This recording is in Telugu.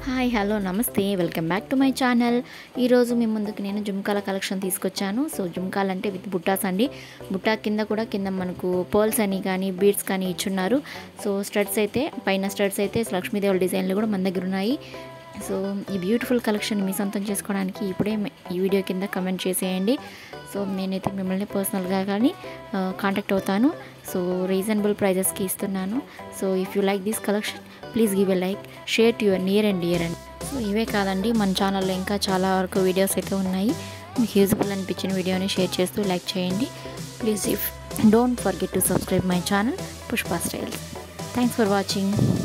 హాయ్ హలో నమస్తే welcome back to my channel ఈరోజు మీ ముందుకు నేను జుమ్కాల కలెక్షన్ తీసుకొచ్చాను సో జుమ్కాలు అంటే విత్ బుట్టాస్ అండి బుట్టా కింద కూడా కింద మనకు పర్ల్స్ అని కానీ బీడ్స్ కానీ ఇచ్చున్నారు సో స్టడ్స్ అయితే పైన స్టడ్స్ అయితే లక్ష్మీదేవుల డిజైన్లు కూడా మన దగ్గర ఉన్నాయి సో ఈ బ్యూటిఫుల్ కలెక్షన్ మీ సొంతం చేసుకోవడానికి ఇప్పుడే ఈ వీడియో కింద కమెంట్ చేసేయండి సో నేనైతే మిమ్మల్ని పర్సనల్గా కానీ కాంటాక్ట్ అవుతాను సో రీజనబుల్ ప్రైజెస్కి ఇస్తున్నాను so if you like this collection please give a like share to your near and dear and so ఇవే కాదండి మన ఛానల్లో ఇంకా చాలా వరకు వీడియోస్ అయితే ఉన్నాయి మీకు యూజ్ఫుల్ అనిపించిన వీడియోని షేర్ చేస్తూ లైక్ చేయండి please if don't forget to subscribe my channel Pushpa styles thanks for watching